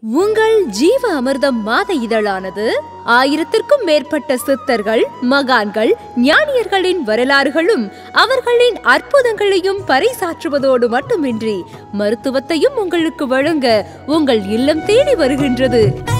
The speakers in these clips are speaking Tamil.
உங்கள் ஜீவ அமிர்தம் மாத இதழானது ஆயிரத்திற்கும் மேற்பட்ட சித்தர்கள் மகான்கள் ஞானியர்களின் வரலாறுகளும் அவர்களின் அற்புதங்களையும் பறைசாற்றுவதோடு மட்டுமின்றி மருத்துவத்தையும் உங்களுக்கு வழங்க உங்கள் இல்லம் தேடி வருகின்றது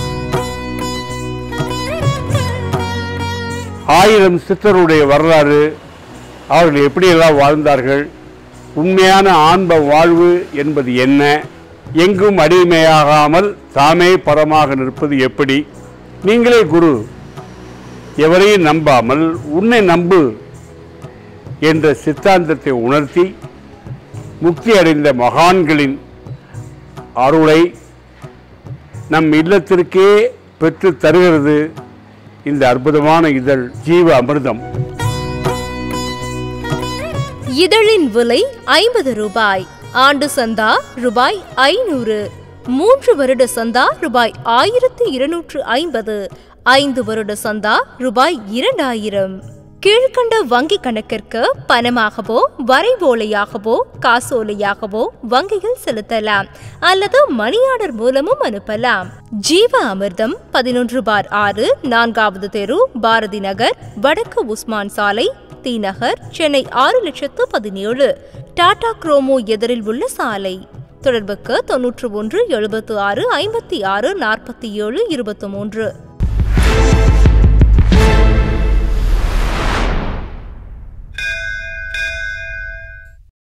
ஆயிரம் சித்தருடைய வரலாறு அவர்கள் எப்படியெல்லாம் வாழ்ந்தார்கள் உண்மையான ஆன்ம வாழ்வு என்பது என்ன எங்கும் அடிமையாகாமல் தாமே பரமாக நிற்பது எப்படி நீங்களே குரு எவரையும் நம்பாமல் உன்னை நம்பு என்ற சித்தாந்தத்தை உணர்த்தி முக்தி அடைந்த மகான்களின் அருளை நம் இல்லத்திற்கே பெற்று தருகிறது இந்த அற்புதமான இதழ் ஜீவ அமிர்தம் இதழின் விலை ஐம்பது ரூபாய் ஆண்டு சந்தா ரூபாய் ஐநூறு மூன்று வருட சந்தா ரூபாய் ஆயிரத்து இருநூற்று ஐம்பது ஐந்து வருட சந்தா ரூபாய் இரண்டாயிரம் கீழ்கண்ட வங்கி கணக்கிற்கு பணமாகவோ வரைவோலையாகவோ காசோலையாகவோ வங்கியில் செலுத்தலாம் அல்லது மணி ஆர்டர் மூலமும் அனுப்பலாம் ஜீவ அமிர்தம் பதினொன்று பார் ஆறு நான்காவது தெரு பாரதி நகர் வடக்கு உஸ்மான் சாலை தி நகர் சென்னை ஆறு லட்சத்து பதினேழு டாடா குரோமோ எதிரில் உள்ள சாலை தொடர்புக்கு தொன்னூற்று ஒன்று எழுபத்து ஆறு ஐம்பத்தி ஆறு நாற்பத்தி ஏழு இருபத்தி மூன்று